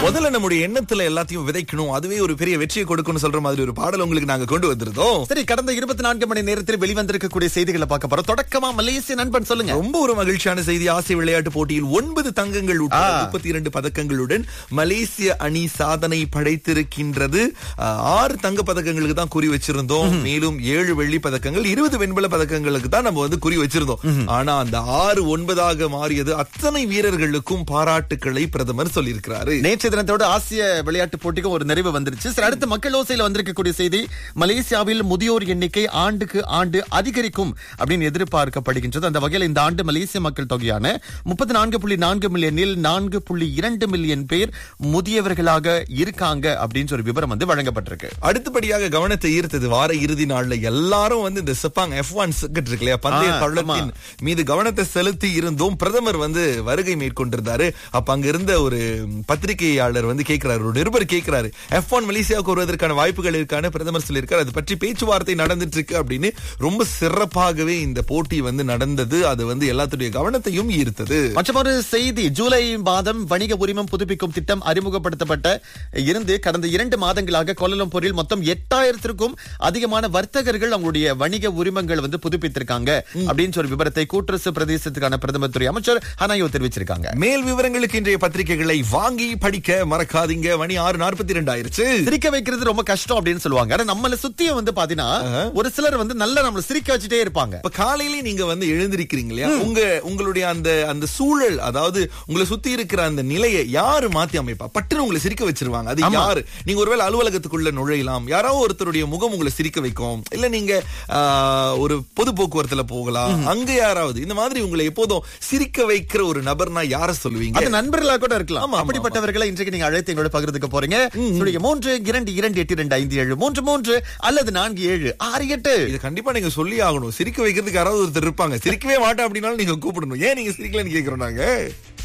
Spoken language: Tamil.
முதல்ல நம்முடைய எண்ணத்துல எல்லாத்தையும் விதைக்கணும் அதுவே ஒரு பெரிய வெற்றியை கொடுக்கணும் சொல்ற மாதிரி ஒரு பாடல் உங்களுக்கு நாங்க கொண்டு வந்திருந்தோம் சரி கடந்த இருபத்தி நான்கு மணி நேரத்தில் வெளிவந்திருக்கக்கூடிய செய்திகளை பார்க்க போறோம் தொடக்கமா மலேசிய நண்பன் சொல்லுங்க ரொம்ப ஒரு மகிழ்ச்சியான செய்தி ஆசிய விளையாட்டு போட்டியில் ஒன்பது தங்கங்கள் உட்பட முப்பத்தி இரண்டு பதக்கங்களுடன் மலேசிய அணி சாதனை படைத்திருக்கின்றது ஆஹ், ஆறு தங்க பதக்கங்களுக்கு தான் குறி வச்சிருந்தோம் மேலும் ஏழு வெள்ளி பதக்கங்கள் இருபது வெண்பல பதக்கங்களுக்கு தான் நம்ம வந்து குறி வச்சிருந்தோம் ஆனா அந்த ஆறு ஒன்பதாக மாறியது அத்தனை வீரர்களுக்கும் பாராட்டுக்களை பிரதமர் சொல்லியிருக்கிறாரு நேற்று தினத்தோடு ஆசிய விளையாட்டு போட்டிக்கு ஒரு நிறைவு வந்துருச்சு சரி அடுத்து மக்கள் ஓசையில வந்திருக்கக்கூடிய செய்தி மலேசியாவில் முதியோர் எண்ணிக்கை ஆண்டுக்கு ஆண்டு அதிகரிக்கும் அப்படின்னு எதிர்பார்க்கப்படுகின்றது அந்த வகையில் இந்த ஆண்டு மலேசிய மக்கள் தொகையான முப்பத்தி நான்கு புள்ளி நான்கு மில்லியனில் நான்கு புள்ளி இரண்டு மில்லியன் பேர் முதியவர்களாக இருக்காங்க அப்படின்னு ஒரு விவரம் வந்து வழங்கப்பட்டிருக்கு அடுத்தபடியாக கவனத்தை ஈர்த்தது வார இறுதி நாள்ல எல்லாரும் வந்து இந்த செப்பாங் எஃப் ஒன் இருக்கு இல்லையா பந்தய ஆ, தளத்தின் மீது கவனத்தை செலுத்தி இருந்தும் பிரதமர் வந்து வருகை மேற்கொண்டிருந்தாரு அப்ப அங்க இருந்த ஒரு பத்திரிகையாளர் வந்து கேட்கிறாரு ஒரு நிருபர் கேட்கிறாரு எஃப் ஒன் மலேசியாவுக்கு வருவதற்கான வாய்ப்புகள் இருக்கான்னு பிரதமர் சொல்லியிருக்காரு அது பற்றி பேச்சுவார்த்தை நடந்துட்டு இருக்கு அப்படின்னு ரொம்ப சிறப்பாகவே இந்த போட்டி வந்து நடந்தது அது வந்து எல்லாத்துடைய கவனத்தையும் ஈர்த்தது மற்றொரு செய்தி ஜூலை மாதம் வணிக உரிமம் புதுப்பிக்கும் திட்டம் அறிமுகப்படுத்தப்பட்ட இருந்து கடந்த இரண்டு மாதங்களாக கோலலம்பூரில் மொத்தம் எட்டாயிரத்திற்கும் அதிகமான வர்த்தகர்கள் அவங்களுடைய வணிக உரிமங்கள் வந்து புதுப்பித்திருக்காங்க அப்படின்னு ஒரு விவரத்தை கூட்டரசு பிரதேசத்துக்கான பிரதமர் துறை அமைச்சர் ஹனாயோ தெரிவிச்சிருக்காங்க மேல் விவரங்களுக்கு இன்றைய பத்திரிகைகளை வாங்கி படிக்க மறக்காதீங்க மணி ஆறு நாற்பத்தி ரெண்டு ஆயிருச்சு சிரிக்க வைக்கிறது ரொம்ப கஷ்டம் அப்படின்னு சொல்லுவாங்க ஆனா நம்மள சுத்தியும் வந்து பாத்தீங்கன்னா ஒரு சிலர் வந்து நல்லா நம்மள சிரிக்க வச்சுட்டே இருப்பாங்க இப்ப காலையிலே நீங்க வந்து எழுந்திருக்கிறீங்க இல்லையா உங்க உங்களுடைய அந்த அந்த சூழல் அதாவது உங்களை சுத்தி இருக்கிற அந்த நிலையை யாரு மாத்தி அமைப்பா பட்டுன்னு உங்களை சிரிக்க வச்சிருவாங்க அது யாரு நீங்க ஒருவேளை அலுவலகத்துக்குள்ள நுழையலாம் யாரோ ஒருத்தருடைய முகம் உங்களை சிரிக்க வைக்கும் இல்ல நீங்க ஆஹ், ஒரு பொது போக்குவரத்துல போகலாம் அங்க யாராவது இந்த மாதிரி உங்களை எப்போதும் சிரிக்க வைக்கிற ஒரு நபர்னா யார சொல்லுவீங்க அது நண்பர்களா கூட இருக்கலாம் ஆமா, ஆமா, அப்படிப்பட்டவர்களை இன்றைக்கு நீங்க அழைத்து எங்களோட பகிர்ந்துக்க போறீங்க சுழிய மூன்று இரண்டு இரண்டு எட்டு இரண்டு ஐந்து ஏழு மூன்று மூன்று அல்லது நான்கு ஏழு ஆறு எட்டு இது கண்டிப்பா நீங்க சொல்லி ஆகணும் சிரிக்க வைக்கிறதுக்கு யாராவது ஒருத்தர் இருப்பாங்க சிரிக்கவே மாட்டேன் அப்படின்னாலும் நீங்க கூப்பிடணும் ஏன் நீங்க சிரிக்கலன்னு கேக்குறோம் நாங்க